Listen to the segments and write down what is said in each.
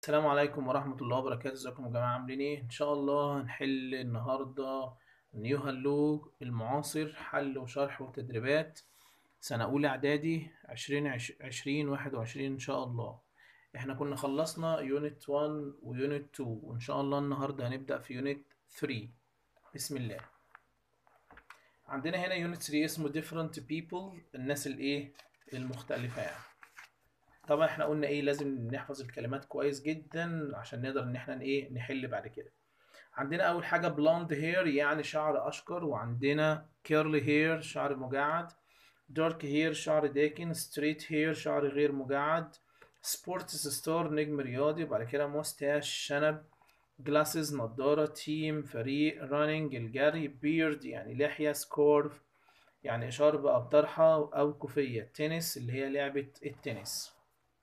السلام عليكم ورحمة الله وبركاته ازيكم يا جماعة عاملين ايه؟ ان شاء الله هنحل النهاردة نيو هالو المعاصر حل وشرح وتدريبات سنة أولى إعدادي عشرين عشرين واحد وعشرين إن شاء الله احنا كنا خلصنا يونت 1 ويونت 2 وإن شاء الله النهاردة هنبدأ في يونت 3 بسم الله عندنا هنا يونت 3 اسمه different people الناس الايه المختلفة يعني طبعا احنا قلنا ايه لازم نحفظ الكلمات كويس جدا عشان نقدر ان احنا ايه نحل بعد كده عندنا اول حاجه بلوند هير يعني شعر اشقر وعندنا كيرلي هير شعر مجعد دارك هير شعر داكن ستريت هير شعر غير مجعد سبورتس ستار نجم رياضي وبعد كده موستاش شنب جلاسز نضاره تيم فريق رانينج الجري بيرد يعني لحيه سكورف يعني شرب او طرحه او كوفيه تنس اللي هي لعبه التنس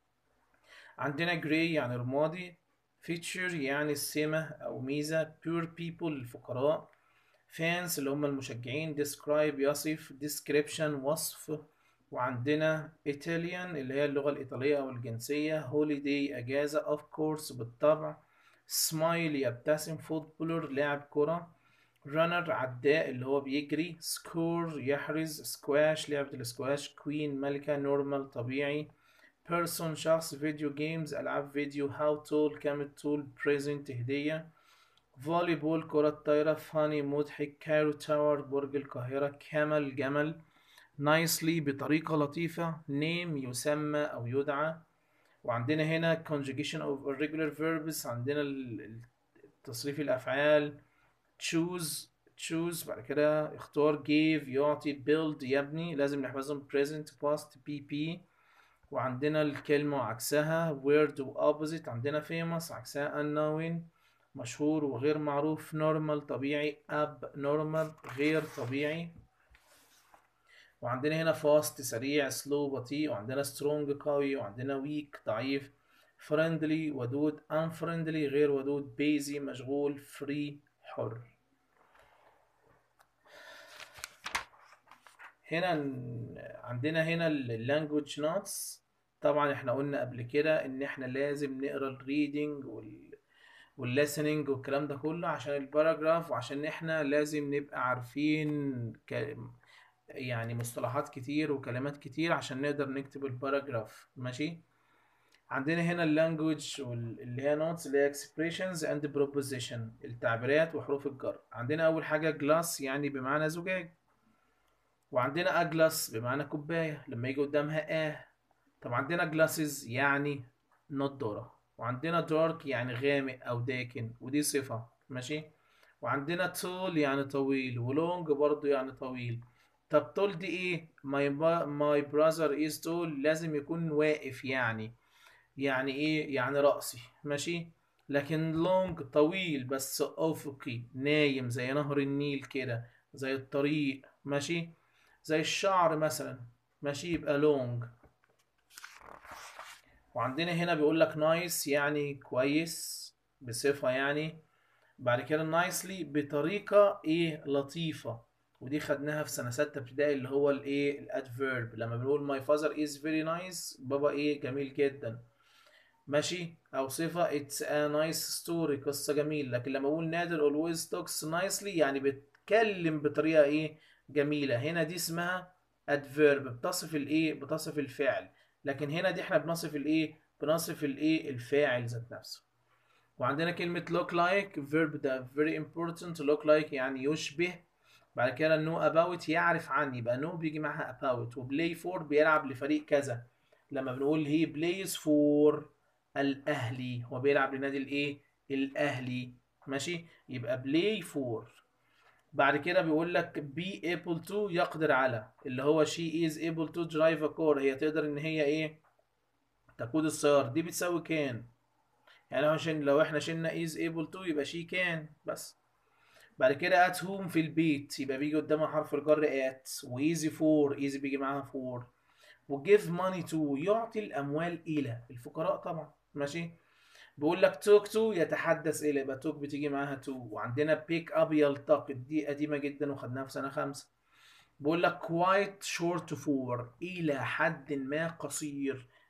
عندنا جراي يعني رمادي فيتشر يعني السمة أو ميزة pure people الفقراء fans اللي هم المشجعين describe يصف description وصف وعندنا Italian اللي هي اللغة الإيطالية أو الجنسية holiday أجازة of course بالطبع smile يبتسم footballer لاعب كرة runner عداء اللي هو بيجري score يحرز squash لعبة السكواش queen ملكة normal طبيعي person شخص فيديو جيمز ألعاب فيديو هاو تول كام تول بريزنت هدية فولي بول كرة طايرة فاني مضحك كايرو تاور برج القاهرة كامل جمل نايسلي بطريقة لطيفة نيم يسمى أو يدعى وعندنا هنا conjugation of irregular verbs عندنا تصريف الأفعال choose choose بعد كده اختار give يعطي build يبني لازم نحفظهم present past pp وعندنا الكلمة وعكسها word و opposite عندنا famous عكسها unknown مشهور وغير معروف normal طبيعي abnormal غير طبيعي وعندنا هنا fast سريع slow بطيء وعندنا strong قوي وعندنا weak ضعيف friendly ودود unfriendly غير ودود busy مشغول free حر هنا عندنا هنا اللانجوج نوتس طبعا احنا قلنا قبل كده ان احنا لازم نقرا الريدنج وال والليسننج والكلام ده كله عشان الباراجراف وعشان احنا لازم نبقى عارفين ك... يعني مصطلحات كتير وكلمات كتير عشان نقدر نكتب الباراجراف ماشي عندنا هنا اللانجوج اللي هي نوتس اللي هي expressions and proposition التعبيرات وحروف الجر عندنا اول حاجه جلاس يعني بمعنى زجاج وعندنا اجلاس بمعنى كوبايه لما يجي قدامها اه طب عندنا جلاسز يعني نضاره وعندنا دارك يعني غامق او داكن ودي صفه ماشي وعندنا تول يعني طويل ولونج برضو يعني طويل طب تول دي ايه ماي ماي براذر از تول لازم يكون واقف يعني يعني ايه يعني رأسي ماشي لكن لونج طويل بس افقي نايم زي نهر النيل كده زي الطريق ماشي زي الشعر مثلا ماشي يبقى لونج وعندنا هنا بيقول لك نايس يعني كويس بصفة يعني بعد كده نايسلي بطريقة ايه لطيفة ودي خدناها في سنة ستة ابتدائي اللي هو الايه الادفيرب لما بنقول ماي فازر از فيري نايس بابا ايه جميل جدا ماشي او صفة اتس ا نايس ستوري قصة جميل لكن لما اقول نادر always talks nicely يعني بتكلم بطريقة ايه جميلة هنا دي اسمها adverb بتصف الايه بتصف الفعل لكن هنا دي احنا بنصف الايه بنصف الايه الفاعل ذات نفسه وعندنا كلمة look like verb ده very important look like يعني يشبه بعد كده know about يعرف عن يبقى know بيجي معاها about وplay for بيلعب لفريق كذا لما بنقول he plays for الأهلي هو بيلعب لنادي الايه الأهلي ماشي يبقى play for بعد كده بيقول لك be able to يقدر على اللي هو she is able to drive a car هي تقدر ان هي ايه تقود السيارة دي بتساوي كان يعني عشان لو احنا شلنا is able to يبقى she can بس بعد كده at home في البيت يبقى بيجي قدامها حرف الجر at و easy for easy بيجي معاها for و give money to يعطي الأموال إلى الفقراء طبعا ماشي بيقول لك توك تو يتحدث الى يبقى توك بتيجي معاها تو وعندنا بيك اب يلتقط دي قديمه جدا وخدناها في سنه خمسة بيقول لك quite short for الى حد ما قصير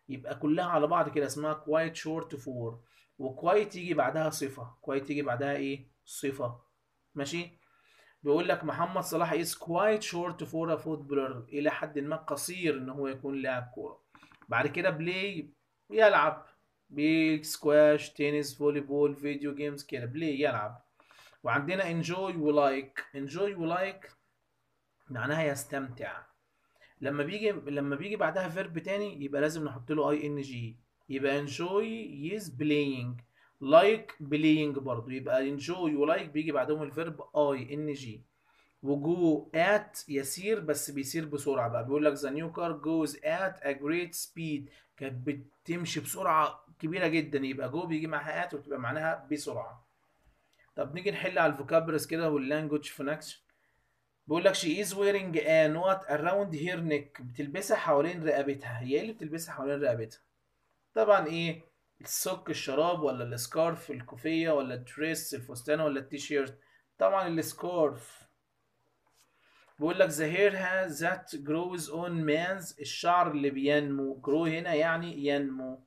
يبقى كلها على بعض كده اسمها quite short for وquite يجي بعدها صفة quite يجي بعدها ايه صفة ماشي بيقول لك محمد صلاح is quite short for a footballer إلى حد ما قصير إن هو يكون لاعب كورة بعد كده بلاي يلعب بسكواش تنس فولي بول فيديو جيمز كده بلاي يلعب وعندنا enjoy ولايك enjoy ولايك معناها يستمتع لما بيجي لما بيجي بعدها فيرب تاني يبقى لازم نحط له اي ان جي يبقى enjoy is playing like playing برضو يبقى enjoy ولايك بيجي بعدهم الفيرب اي ان جي وجو at يسير بس بيسير بسرعة بقى بيقول لك the new car goes at a great speed كانت بتمشي بسرعة كبيرة جدا يبقى جو بيجي معاها at وتبقى معناها بسرعة طب نيجي نحل على الفوكابرز كده واللانجوج فونكشن بيقول لك she is wearing a knot around her neck بتلبسها حوالين رقبتها هي ايه اللي بتلبسها حوالين رقبتها طبعا ايه السوك الشراب ولا السكارف الكوفية ولا الدريس الفستان ولا التيشيرت طبعا السكارف بيقول لك the hair has that grows on man's الشعر اللي بينمو grow هنا يعني ينمو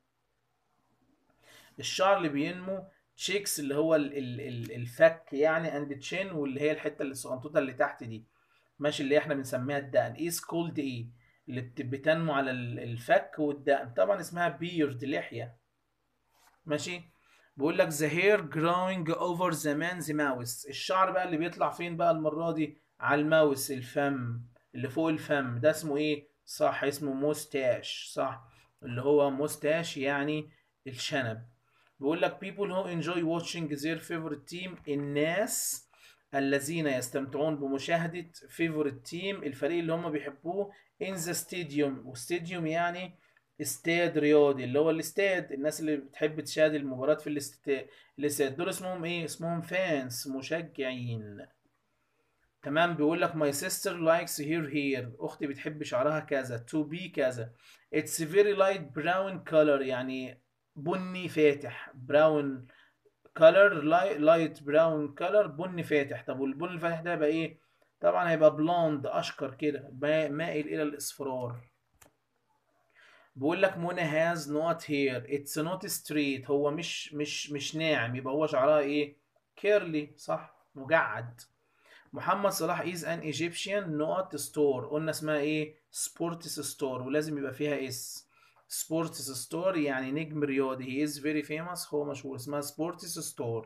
الشعر اللي بينمو تشيكس اللي هو ال ال ال الفك يعني اند تشين واللي هي الحته اللي الصغنطوطه اللي تحت دي ماشي اللي احنا بنسميها الدقن از كولد ايه اللي بت- بتنمو على ال- الفك والدقن طبعا اسمها بيرد لحيه ماشي بيقول لك the hair growing over the man's mouth الشعر بقى اللي بيطلع فين بقى المره دي على الماوس الفم اللي فوق الفم ده اسمه ايه صح اسمه موستاش صح اللي هو موستاش يعني الشنب بيقول لك people who enjoy watching their favorite team الناس الذين يستمتعون بمشاهدة favorite team الفريق اللي هم بيحبوه in the stadium واستاديوم يعني استاد رياضي اللي هو الاستاد الناس اللي بتحب تشاهد المباراة في الاستاد الاستاد دول اسمهم ايه اسمهم فانس مشجعين تمام بيقول لك my sister likes her hair اختي بتحب شعرها كذا to be كذا it's very light brown color يعني بني فاتح براون color light brown color بني فاتح طب والبني الفاتح ده يبقى ايه طبعا هيبقى بلوند اشقر كده ما- مائل الى الاصفرار بيقول لك منى has not hair it's not straight هو مش مش مش ناعم يبقى هو شعرها ايه كيرلي صح مجعد محمد صلاح is an Egyptian not store قلنا اسمها ايه سبورتس ستور ولازم يبقى فيها اس سبورتس ستور يعني نجم رياضي he is very famous هو مشهور اسمها سبورتس ستور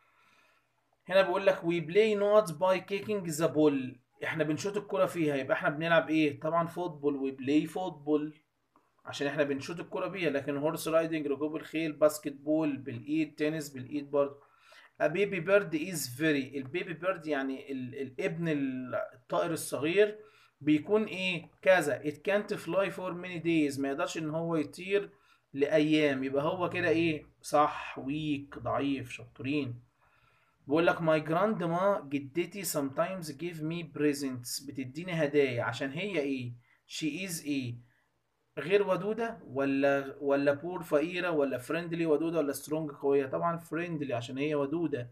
هنا بيقول لك we play not by kicking the ball احنا بنشوط الكرة فيها يبقى احنا بنلعب ايه طبعا فوتبول we play فوتبول عشان احنا بنشوط الكرة بيها لكن هورس رايدنج ركوب الخيل باسكت بول بالايد تنس بالايد برضه A baby bird is very البيبي بيرد يعني ال... الابن الطائر الصغير بيكون ايه كذا it can't fly for many days ما يقدرش ان هو يطير لأيام يبقى هو كده ايه صح ويك ضعيف شطورين بقول لك my grandma جدتي sometimes give me presents بتديني هدايا عشان هي ايه she is ايه غير ودودة ولا ولا بور فقيرة ولا فريندلي ودودة ولا سترونج قوية طبعا فريندلي عشان هي ودودة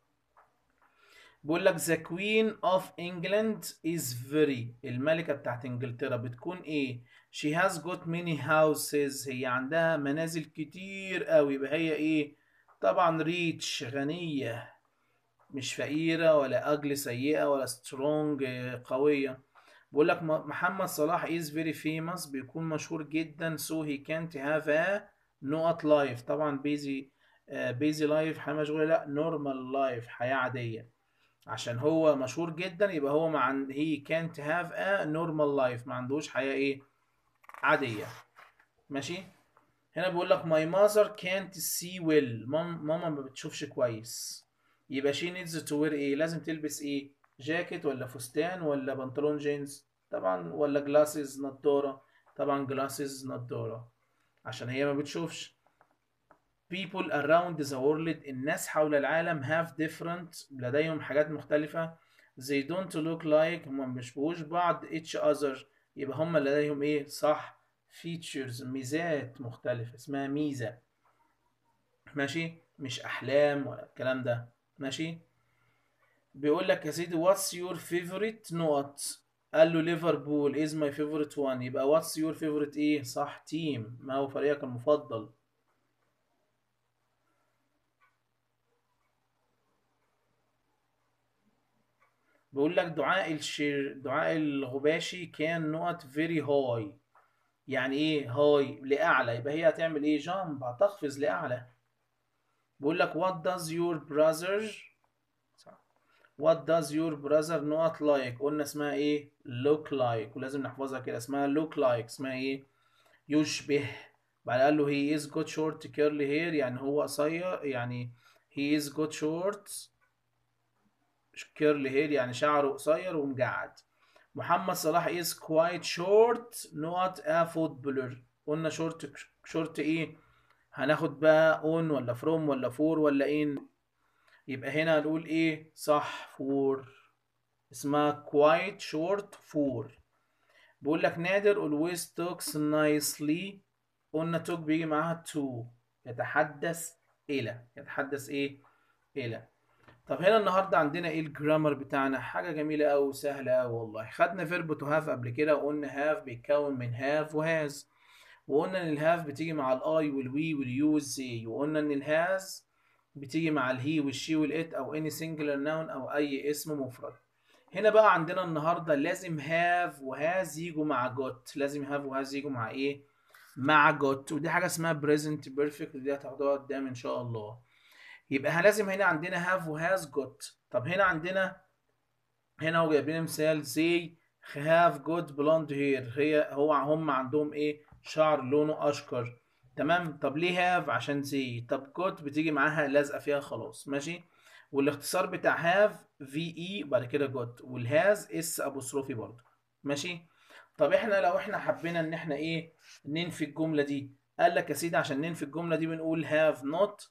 بيقول لك the queen of England is very الملكة بتاعت انجلترا بتكون ايه she has got many houses هي عندها منازل كتير قوي يبقى هي ايه طبعا ريتش غنية مش فقيرة ولا أجل سيئة ولا سترونج قوية بقول لك م- محمد صلاح is very famous بيكون مشهور جدا so he can't have a not life طبعا بيزي بيزي لايف حياة مشغولة لا normal life حياة عادية عشان هو مشهور جدا يبقى هو مع he can't have a normal life ما عندوش حياة ايه عادية ماشي هنا بيقول لك my mother can't see well مام ماما ما بتشوفش كويس يبقى she needs to wear ايه لازم تلبس ايه جاكيت ولا فستان ولا بنطلون جينز طبعا ولا جلاسز نضارة طبعا جلاسز نضارة عشان هي ما بتشوفش people around the world الناس حول العالم have different لديهم حاجات مختلفة they don't look like هم مش بيشبهوش بعض each other يبقى هم لديهم ايه صح features ميزات مختلفة اسمها ميزة ماشي مش أحلام ولا الكلام ده ماشي بيقول لك يا سيدي what's your favorite نقط قال له ليفربول is my favorite one يبقى what's your favorite ايه صح تيم ما هو فريقك المفضل بيقول لك دعاء الشر دعاء الغباشي كان نقط very high يعني ايه هاي لأعلى يبقى هي هتعمل ايه جامب هتقفز لأعلى بيقول لك what does your brother صح. what does your brother not like قلنا اسمها ايه look like ولازم نحفظها كده اسمها look like اسمها ايه يشبه بعد قال له he is got short curly hair يعني هو قصير يعني he is got short curly hair يعني شعره قصير ومجعد محمد صلاح is quite short not a footballer قلنا short short ايه هناخد بقى on ولا from ولا for ولا in يبقى هنا هنقول ايه صح for اسمها quite short for بيقول لك نادر always talks nicely قلنا talk بيجي معاها to يتحدث إلى يتحدث ايه إلى طب هنا النهارده عندنا ايه الجرامر بتاعنا حاجه جميله قوي وسهله قوي والله خدنا فيرب تو هاف قبل كده وقلنا هاف بيتكون من هاف وهاز وقلنا ان الهاف بتيجي مع الاي والوي واليو والزي وقلنا ان الهاز بتيجي مع الهي والشي والات او اني سنجلر ناون او اي اسم مفرد هنا بقى عندنا النهارده لازم هاف وهاز يجوا مع جوت لازم هاف وهاز يجوا مع ايه مع جوت ودي حاجه اسمها بريزنت بيرفكت ودي هتاخدوها قدام ان شاء الله يبقى لازم هنا عندنا have وhas got طب هنا عندنا هنا هو جايب لنا مثال زي have got blonde hair هي هو هم عندهم ايه شعر لونه اشقر تمام طب ليه have عشان زي طب got بتيجي معاها لازقه فيها خلاص ماشي والاختصار بتاع have في اي بعد كده got والهاز اس ابوستروفي برضه ماشي طب احنا لو احنا حبينا ان احنا ايه ننفي الجمله دي قال لك يا سيدي عشان ننفي الجمله دي بنقول have not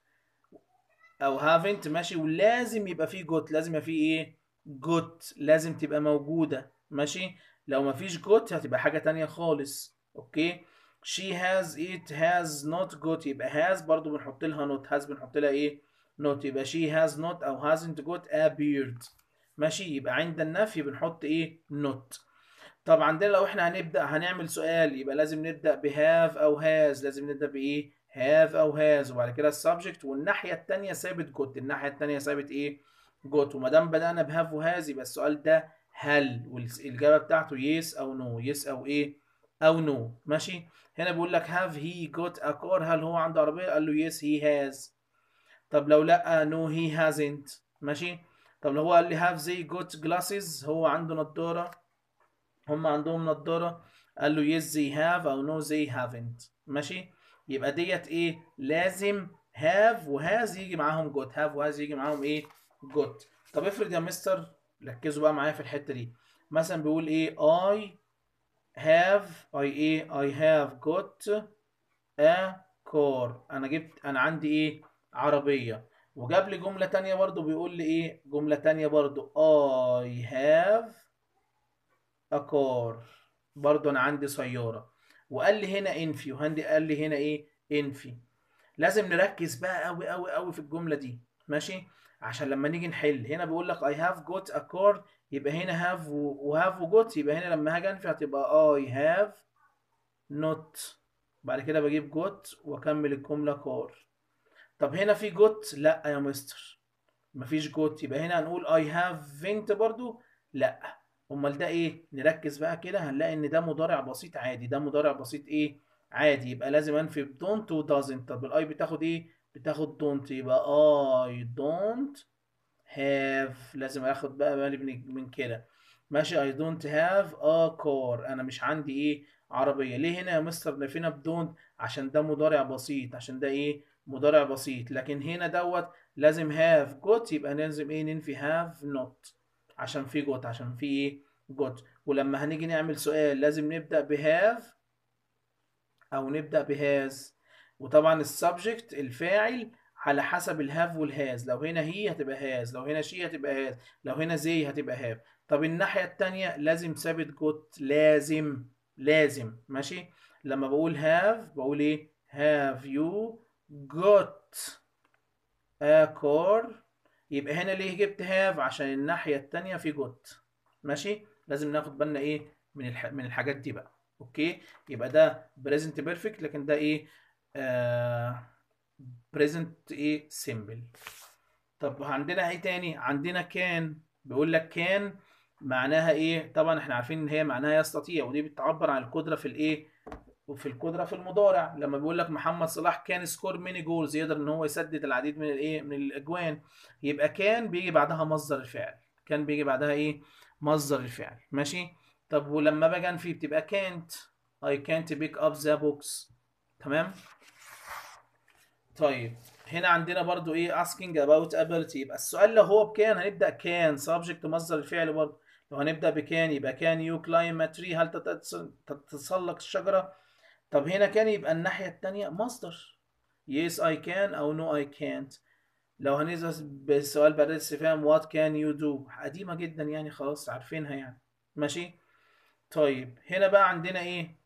او هافنت ماشي ولازم يبقى فيه جوت لازم يبقى فيه ايه جوت لازم تبقى موجودة ماشي لو مفيش جوت هتبقى حاجة تانية خالص اوكي she has it has not got يبقى has برضو بنحط لها not has بنحط لها ايه not يبقى she has not او hasn't got a beard ماشي يبقى عند النفي بنحط ايه not طب عندنا لو احنا هنبدأ هنعمل سؤال يبقى لازم نبدأ بهاف او has لازم نبدأ بايه have او has وبعد كده السبجكت والناحيه الثانيه ثابت جوت الناحيه الثانيه ثابت ايه جوت وما دام بدانا بهاف وهاز يبقى السؤال ده هل والاجابه بتاعته يس او نو يس او ايه او نو ماشي هنا بيقول لك have he got a car هل هو عنده عربيه قال له يس he has طب لو لا نو he hasn't ماشي طب لو هو قال لي have they got glasses هو عنده نضاره هم عندهم نضاره قال له yes they have او no they haven't ماشي يبقى ديت ايه لازم هاف وهاز يجي معاهم جوت هاف وهاز يجي معاهم ايه جوت طب افرض يا مستر ركزوا بقى معايا في الحته دي مثلا بيقول ايه I have I ايه I have got a car انا جبت انا عندي ايه عربيه وجاب لي جمله تانية برضو بيقول لي ايه جمله تانية برضو I have a car برضو انا عندي سياره وقال لي هنا انفي وهندي قال لي هنا ايه انفي لازم نركز بقى قوي قوي قوي في الجمله دي ماشي عشان لما نيجي نحل هنا بيقول لك I have got a car يبقى هنا have وهاف وجوت يبقى هنا لما هاجي انفي هتبقى I have not بعد كده بجيب جوت واكمل الجمله car طب هنا في جوت لا يا مستر مفيش جوت يبقى هنا هنقول I haven't برضو لا امال ده ايه نركز بقى كده هنلاقي ان ده مضارع بسيط عادي ده مضارع بسيط ايه عادي يبقى لازم انفي بدونت ودازنت طب الاي بتاخد ايه بتاخد دونت يبقى I don't have لازم اخد بقى بالي من, من كده ماشي I don't have a car انا مش عندي ايه عربية ليه هنا يا مستر نفينا بدونت عشان ده مضارع بسيط عشان ده ايه مضارع بسيط لكن هنا دوت لازم have got يبقى لازم ايه ننفي have not عشان في جوت عشان في ايه جوت ولما هنيجي نعمل سؤال لازم نبدأ بهاف او نبدأ بهاز وطبعا السبجكت الفاعل على حسب الهاف والهاز لو هنا هي هتبقى هاز لو هنا شي هتبقى هاز لو هنا زي هتبقى هاف طب الناحية التانية لازم ثابت جوت لازم لازم ماشي لما بقول هاف بقول ايه have you got a car يبقى هنا ليه جبت هاف عشان الناحية التانية في جوت ماشي لازم ناخد بالنا ايه من الح... من الحاجات دي بقى اوكي يبقى ده بريزنت بيرفكت لكن ده ايه آه بريزنت ايه سيمبل طب عندنا ايه تاني عندنا كان بيقول لك كان معناها ايه طبعا احنا عارفين ان هي معناها يستطيع ودي بتعبر عن القدره في الايه وفي القدره في المضارع لما بيقول لك محمد صلاح كان سكور ميني جولز يقدر ان هو يسدد العديد من الايه من الاجوان يبقى كان بيجي بعدها مصدر الفعل كان بيجي بعدها ايه مصدر الفعل ماشي طب ولما باجي انفي بتبقى can't I can't pick up the books تمام طيب هنا عندنا برضو ايه asking about ability يبقى السؤال لو هو بكان هنبدأ كان subject مصدر الفعل برضو لو هنبدأ بكان يبقى كان you climb a tree هل تتس- تتسلق الشجرة طب هنا كان يبقى الناحية التانية مصدر yes I can أو no I can't لو هننزل بالسؤال بعد الاستفهام what can you do قديمة جدا يعني خلاص عارفينها يعني ماشي طيب هنا بقى عندنا ايه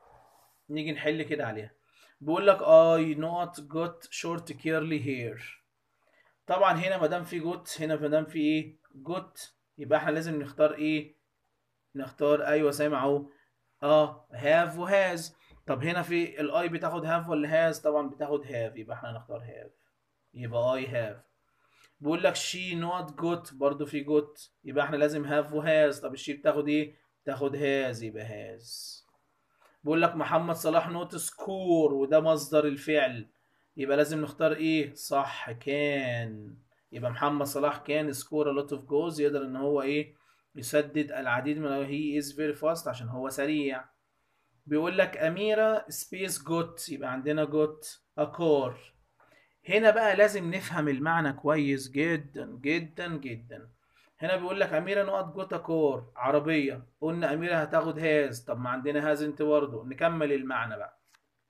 نيجي نحل كده عليها بيقول لك I not got short curly hair طبعا هنا ما دام في got هنا ما دام في ايه got يبقى احنا لازم نختار ايه نختار ايوه سامع اهو اه have و has طب هنا في الاي بتاخد have ولا has طبعا بتاخد have يبقى احنا نختار have يبقى I have بيقول لك she not got برضو في got يبقى احنا لازم have و has طب الشي بتاخد ايه تاخد has يبقى has بيقول لك محمد صلاح نوت سكور وده مصدر الفعل يبقى لازم نختار ايه صح كان يبقى محمد صلاح كان سكور a lot of goals يقدر ان هو ايه يسدد العديد من هي is very fast عشان هو سريع بيقول لك أميرة سبيس جوت يبقى عندنا جوت أكور هنا بقى لازم نفهم المعنى كويس جدا جدا جدا هنا بيقول لك أميرة نقط جوت أكور عربية قلنا أميرة هتاخد هاز طب ما عندنا هاز انت برضه نكمل المعنى بقى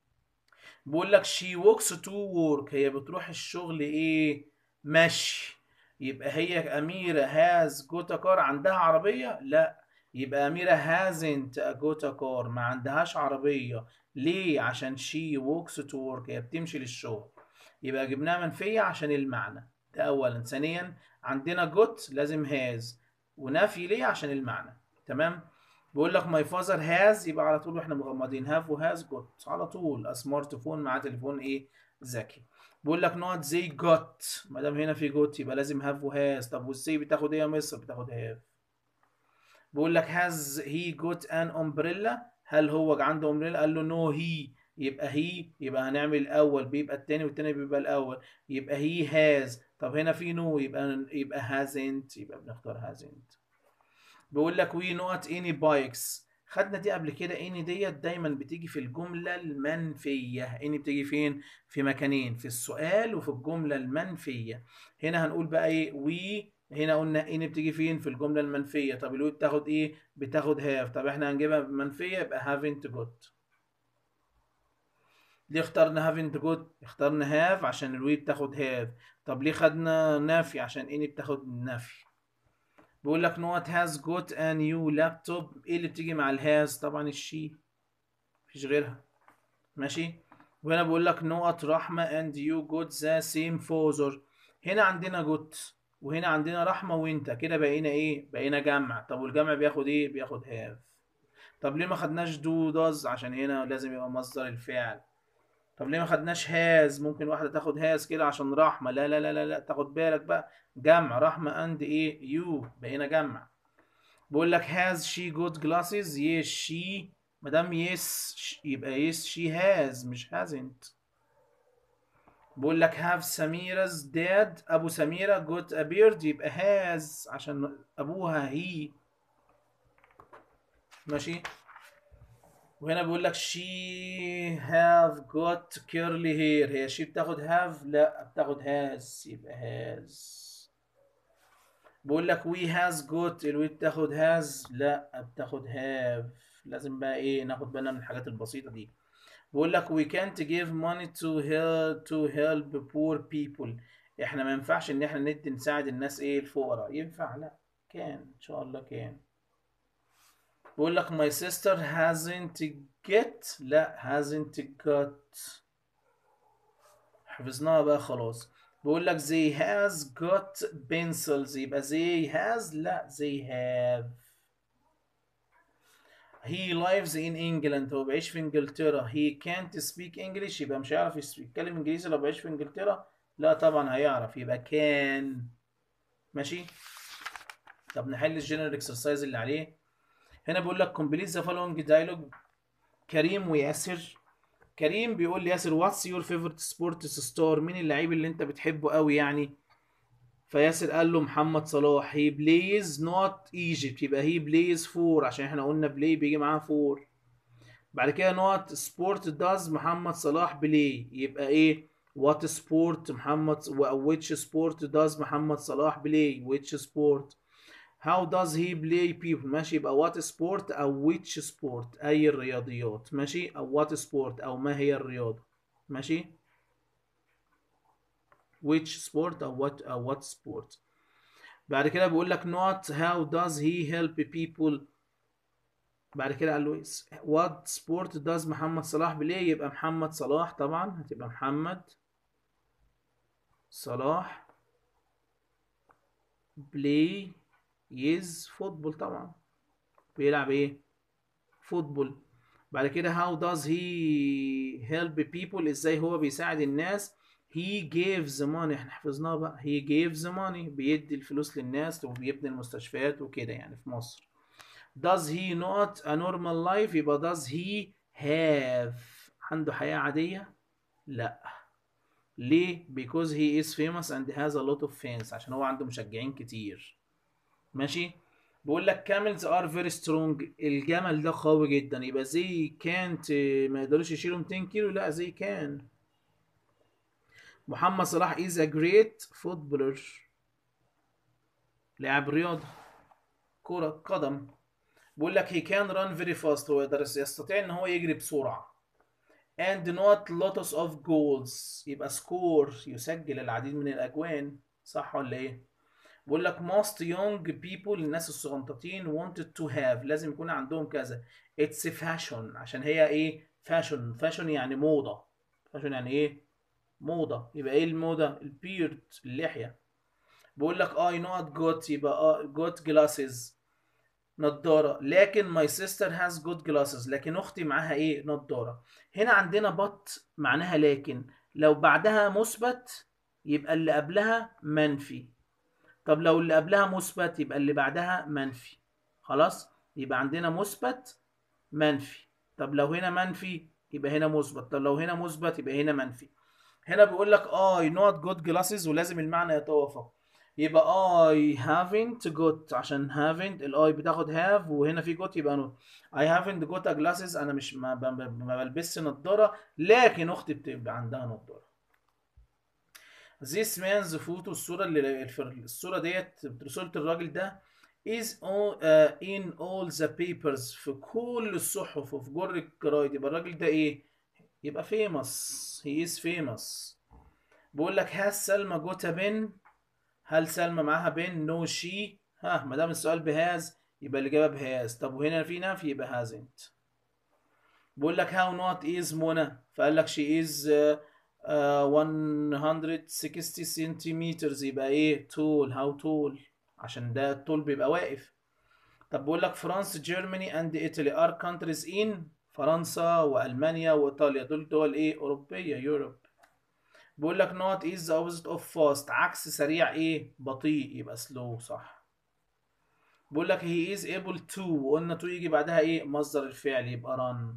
بيقول لك she walks to work هي بتروح الشغل ايه مشي يبقى هي أميرة has got a car عندها عربية لا يبقى أميرة hasn't got a car ما عندهاش عربية ليه عشان she walks to work هي بتمشي للشغل يبقى جبناها منفية عشان المعنى ده أولا ثانيا عندنا got لازم has ونفي ليه عشان المعنى تمام بيقول لك my father has يبقى على طول واحنا مغمضين have و has got على طول سمارت فون مع تليفون ايه ذكي بيقول لك not they got ما دام هنا في got يبقى لازم have و has طب والسي بتاخد ايه يا مصر بتاخد have بيقول لك has he got an umbrella هل هو عنده umbrella قال له no he يبقى he يبقى هنعمل الاول بيبقى التاني والتاني بيبقى الاول يبقى he has طب هنا في no يبقى يبقى hasn't يبقى بنختار hasn't بيقول لك we not any bikes خدنا دي قبل كده any ديت دايما بتيجي في الجملة المنفية any بتيجي فين في مكانين في السؤال وفي الجملة المنفية هنا هنقول بقى ايه we هنا قلنا ان بتيجي فين في الجمله المنفيه طب الوي بتاخد ايه بتاخد هاف طب احنا هنجيبها منفيه يبقى haven't got ليه اخترنا haven't got اخترنا هاف عشان الوي بتاخد هاف طب ليه خدنا نافي عشان ان بتاخد نفي بيقول لك نوت هاز جوت a new laptop ايه اللي بتيجي مع الهاز طبعا الشي مفيش غيرها ماشي وهنا بيقول لك نوت رحمه and you got the same father هنا عندنا جوت وهنا عندنا رحمة وانت كده بقينا ايه بقينا جمع طب والجمع بياخد ايه بياخد هاف طب ليه ما خدناش دو داز عشان هنا لازم يبقى مصدر الفعل طب ليه ما خدناش هاز ممكن واحدة تاخد هاز كده عشان رحمة لا لا لا لا, لا. تاخد بالك بقى جمع رحمة اند ايه يو بقينا جمع بقول لك هاز شي جود جلاسز يس شي مادام يس يبقى يس شي هاز مش هازنت بقول لك هاف سميرز داد ابو سميره جوت ابيرد يبقى هاز عشان ابوها هي ماشي وهنا بيقول لك شي هاف جوت كيرلي هير هي شي بتاخد هاف لا بتاخد هاز يبقى هاز بقول لك وي هاز جوت الوي بتاخد هاز لا بتاخد هاف لازم بقى ايه ناخد بالنا من الحاجات البسيطه دي بيقول لك we can't give money to help to help poor people احنا ما ينفعش ان احنا ندي نساعد الناس ايه الفقراء ينفع لا كان ان شاء الله كان بيقول لك my sister hasn't get لا hasn't got حفظناها بقى خلاص بيقول لك they has got pencils يبقى they has لا they have he lives in England هو بيعيش في انجلترا he can't speak English يبقى مش هيعرف يس- يتكلم انجليزي لو بيعيش في انجلترا لا طبعا هيعرف يبقى كان ماشي طب نحل الجنرال اكسرسايز اللي عليه هنا بيقول لك complete the following dialogue كريم وياسر كريم بيقول لي ياسر واتس يور فيفورت سبورتس ستار مين اللعيب اللي انت بتحبه قوي يعني فياسر قال له محمد صلاح هي بلايز نوت ايجيبت يبقى هي بلايز فور عشان احنا قلنا بلاي بيجي معاها فور بعد كده نوت سبورت داز محمد صلاح بلاي يبقى ايه وات سبورت محمد ويتش سبورت داز محمد صلاح بلاي ويتش سبورت How does he play people ماشي يبقى what sport أو which sport أي الرياضيات ماشي أو what sport أو ما هي الرياضة ماشي which sport أو what أو what sport بعد كده بيقول لك not how does he help people بعد كده قال له what sport does محمد صلاح play يبقى محمد صلاح طبعا هتبقى محمد صلاح play is فوتبول طبعا بيلعب ايه فوتبول بعد كده how does he help people ازاي هو بيساعد الناس he gives money احنا حفظناها بقى he gives money بيدي الفلوس للناس وبيبني المستشفيات وكده يعني في مصر does he not a normal life يبقى does he have عنده حياة عادية لا ليه because he is famous and has a lot of fans عشان هو عنده مشجعين كتير ماشي بيقول لك camels are very strong الجمل ده قوي جدا يبقى زي كانت ما يقدروش يشيلوا 200 كيلو لا زي كان محمد صلاح is a great footballer لاعب رياضة كرة قدم بيقول لك he can run very fast هو يقدر يستطيع ان هو يجري بسرعة and not lots of goals يبقى سكور يسجل العديد من الاجوان صح ولا ايه بيقول لك most young people الناس الصغنطاطين wanted to have لازم يكون عندهم كذا it's fashion عشان هي ايه fashion fashion يعني موضة fashion يعني ايه موضة يبقى ايه الموضة البيرد اللحية بيقول لك I not got يبقى اه got glasses نضارة لكن my sister has good glasses لكن اختي معاها ايه نضارة هنا عندنا but معناها لكن لو بعدها مثبت يبقى اللي قبلها منفي طب لو اللي قبلها مثبت يبقى اللي بعدها منفي خلاص يبقى عندنا مثبت منفي طب لو هنا منفي يبقى هنا مثبت طب لو هنا مثبت يبقى هنا منفي هنا بيقول لك I not good glasses ولازم المعنى يتوافق يبقى I haven't got عشان haven't الاي بتاخد have وهنا في got يبقى not I haven't got a glasses انا مش ما, ما بلبسش نضاره لكن اختي بتبقى عندها نضاره This man's photo الصورة اللي في الصورة ديت صورة الراجل ده is all, uh, in all the papers في كل الصحف وفي جر الجرايد يبقى الراجل ده ايه؟ يبقى famous he is famous بيقول لك has سلمى جوت بن هل سلمى معاها بن نو no شي ها ما دام السؤال بهاز يبقى الإجابة بهاز طب وهنا في نفي يبقى hasn't بيقول لك how not is منى فقال لك she is uh, uh, 160 سنتيمتر يبقى ايه طول هاو طول عشان ده الطول بيبقى واقف طب بقول لك فرنسا جيرماني اند ايطالي ار كانتريز ان فرنسا والمانيا وايطاليا دول دول ايه اوروبيه يوروب بيقول لك نوت از ذا اوبوزيت اوف فاست عكس سريع ايه بطيء يبقى سلو صح بيقول لك هي از ايبل تو وقلنا تو يجي بعدها ايه مصدر الفعل يبقى ران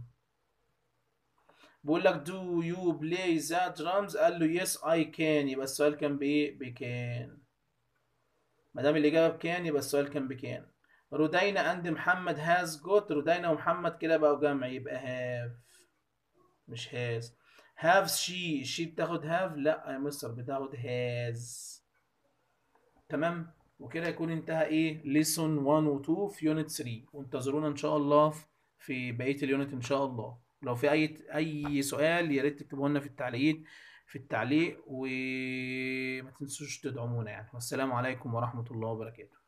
بيقول لك دو يو بلاي ذا درامز قال له يس اي كان يبقى السؤال كان بايه بكان ما دام الاجابه بكان يبقى السؤال كان بكان رودينا اند محمد هاز جوت رودينا ومحمد كده بقوا جمع يبقى هاف مش هاز هاف شي شي بتاخد هاف لا يا مستر بتاخد هاز تمام وكده يكون انتهى ايه ليسون 1 و 2 في يونت 3 وانتظرونا ان شاء الله في بقيه اليونت ان شاء الله لو في اي اي سؤال يا ريت تكتبوه لنا في التعليق في التعليق وما تنسوش تدعمونا يعني والسلام عليكم ورحمه الله وبركاته